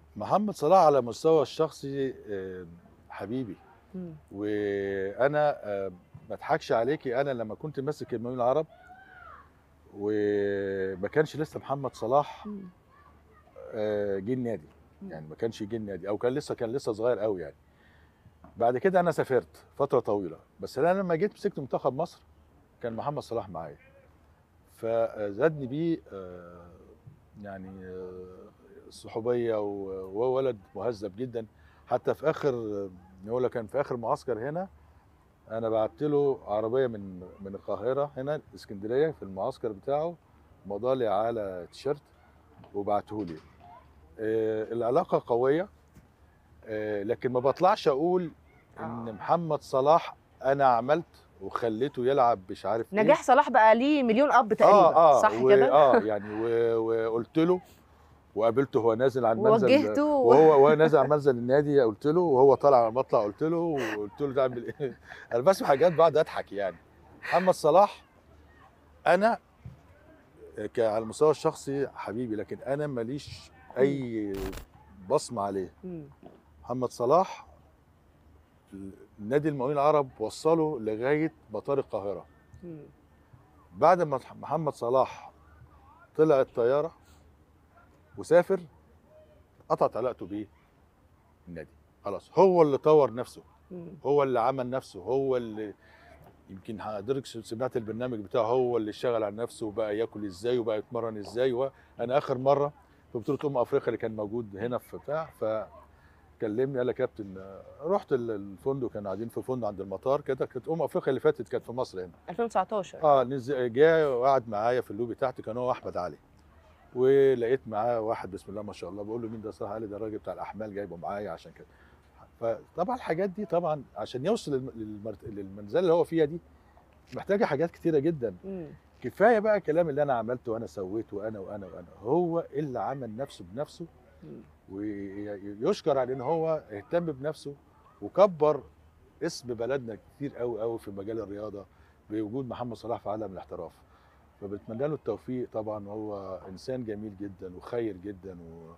محمد صلاح على مستوى الشخصي آه، حبيبي مم. وانا آه، ما اضحكش عليكي انا لما كنت ماسك المقاولين العرب وما كانش لسه محمد صلاح مم. آه، جه النادي مم. يعني ما كانش جه النادي او كان لسه كان لسه صغير قوي يعني بعد كده انا سافرت فتره طويله بس انا لما جيت مسكت منتخب مصر كان محمد صلاح معايا فزادني بيه آه، يعني آه، الصحوبيه و- وهو ولد مهذب جدا حتى في اخر نقول كان في اخر معسكر هنا انا بعت له عربيه من من القاهره هنا اسكندريه في المعسكر بتاعه مضى لي على تيشيرت وبعته لي آه، العلاقه قويه آه، لكن ما بطلعش اقول ان آه. محمد صلاح انا عملت وخليته يلعب مش عارف إيه. نجاح صلاح بقى ليه مليون اب تقريبا اه اه صح و- كده اه يعني و- وقلت له وقابلته وهو نازل على المنزل ووجهته و- وهو وهو نازل على منزل النادي قلت له وهو طالع على المطلع قلت له وقلت له تعمل ايه انا بسمع حاجات بعد اضحك يعني محمد صلاح انا ك- على المستوى الشخصي حبيبي لكن انا ماليش اي بصمه عليه مم. محمد صلاح نادي المقاولين العرب وصله لغايه مطار القاهره مم. بعد ما محمد صلاح طلع الطياره وسافر قطعت علاقته بيه النادي خلاص هو اللي طور نفسه مم. هو اللي عمل نفسه هو اللي يمكن حضرتك سمعت البرنامج بتاعه هو اللي اشتغل على نفسه وبقى ياكل ازاي وبقى يتمرن ازاي وانا اخر مره في بطوله امم افريقيا اللي كان موجود هنا في بتاع فكلمني قال لي يا كابتن آه، رحت ال- الفندق كانوا قاعدين في فندق عند المطار كده كانت امم افريقيا اللي فاتت كانت في مصر هنا 2019 اه نزل جه وقعد معايا في اللوبي تحت كان هو احمد علي ولقيت معاه واحد بسم الله ما شاء الله بقول له مين ده صراحه قال لي ده الراجل بتاع الاحمال جايبه معايا عشان كده فطبعا الحاجات دي طبعا عشان يوصل للم- للمرت- للمنزله اللي هو فيها دي محتاجه حاجات كتيره جدا مم. كفايه بقى الكلام اللي انا عملته وانا سويته وانا وانا وانا هو اللي عمل نفسه بنفسه مم. ويشكر على ان هو اهتم بنفسه وكبر اسم بلدنا كتير قوي قوي في مجال الرياضه بوجود محمد صلاح في عالم الاحتراف فبتمنى له التوفيق طبعا هو انسان جميل جدا وخير جدا و...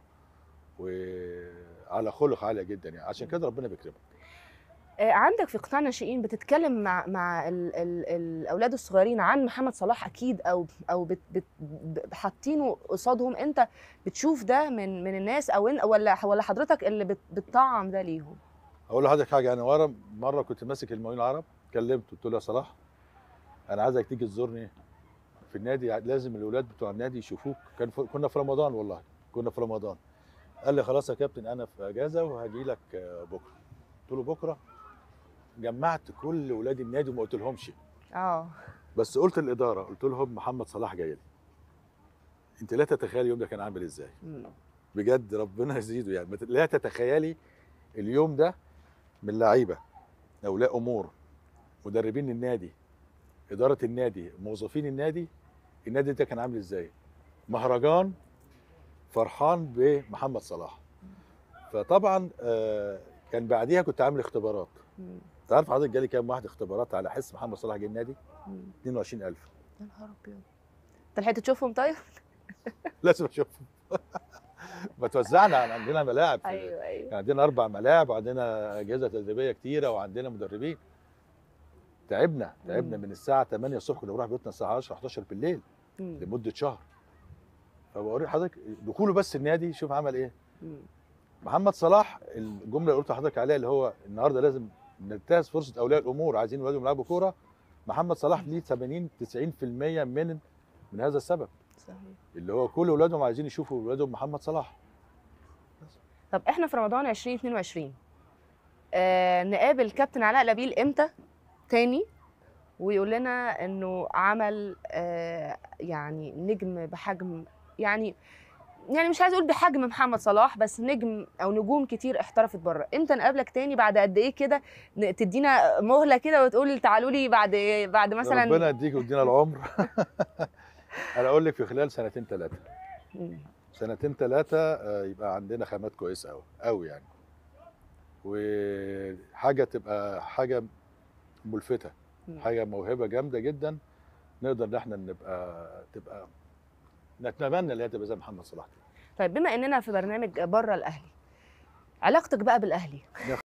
وعلى خلق عالي جدا يعني عشان كده ربنا بيكرمه آه، عندك في قطاع الناشئين بتتكلم مع مع ال ال الاولاد الصغيرين عن محمد صلاح اكيد او او بت بت ب- حاطينه قصادهم انت بتشوف ده من من الناس او إن ولا ولا حضرتك اللي بت بتطعم ده ليهم اقول لحضرتك حاجه انا ورا مره كنت ماسك المقاولين العرب كلمته قلت له يا صلاح انا عايزك تيجي تزورني في النادي لازم الاولاد بتوع النادي يشوفوك كان في كنا في رمضان والله كنا في رمضان قال لي خلاص يا كابتن انا في اجازه وهاجي لك آه، بكره قلت له بكره جمعت كل اولاد النادي وما قلت لهمش اه بس قلت الاداره قلت لهم محمد صلاح جاي لي انت لا تتخيل اليوم ده كان عامل ازاي مم. بجد ربنا يزيده يعني ما ت- لا تتخيلي اليوم ده من لعيبه اولياء امور مدربين النادي اداره النادي موظفين النادي النادي ده كان عامل ازاي مهرجان فرحان بمحمد صلاح فطبعا آه، كان بعديها كنت عامل اختبارات مم. انت عارف حضرتك جالي كام واحد اختبارات على حس محمد صلاح جه النادي مم. 22000 يا نهار ابيض انت لحقت تشوفهم طيب؟ لازم اشوفهم ما توزعنا عندنا ملاعب في ايوه ايوه كان عندنا اربع ملاعب وعندنا اجهزه تدريبيه كتيره وعندنا مدربين تعبنا تعبنا مم. من الساعه 8 الصبح كنا بنروح بيوتنا الساعه 10 11 بالليل مم. لمده شهر فبوري حضرتك دخوله بس النادي شوف عمل ايه مم. محمد صلاح الجمله اللي قلت لحضرتك عليها اللي هو النهارده لازم ننتهز فرصه اولياء الامور عايزين ولادهم يلعبوا كوره محمد صلاح ليه 80 90% من من هذا السبب صحيح اللي هو كل اولادهم عايزين يشوفوا اولادهم محمد صلاح طب احنا في رمضان 2022 آه نقابل كابتن علاء لبيل امتى تاني ويقول لنا انه عمل آه يعني نجم بحجم يعني يعني مش عايز اقول بحجم محمد صلاح بس نجم او نجوم كتير احترفت بره امتى نقابلك تاني بعد قد ايه كده ن- تدينا مهله كده وتقول تعالوا لي بعد بعد مثلا ربنا يديك ويدينا العمر انا اقول لك في خلال سنتين ثلاثه مم. سنتين ثلاثه يبقى عندنا خامات كويسه قوي قوي يعني وحاجه تبقى حاجه ملفته مم. حاجه موهبه جامده جدا نقدر ان احنا نبقى تبقى نتمنى ان هي تبقى زي محمد صلاح كده. طيب بما اننا في برنامج بره الاهلي علاقتك بقى بالاهلي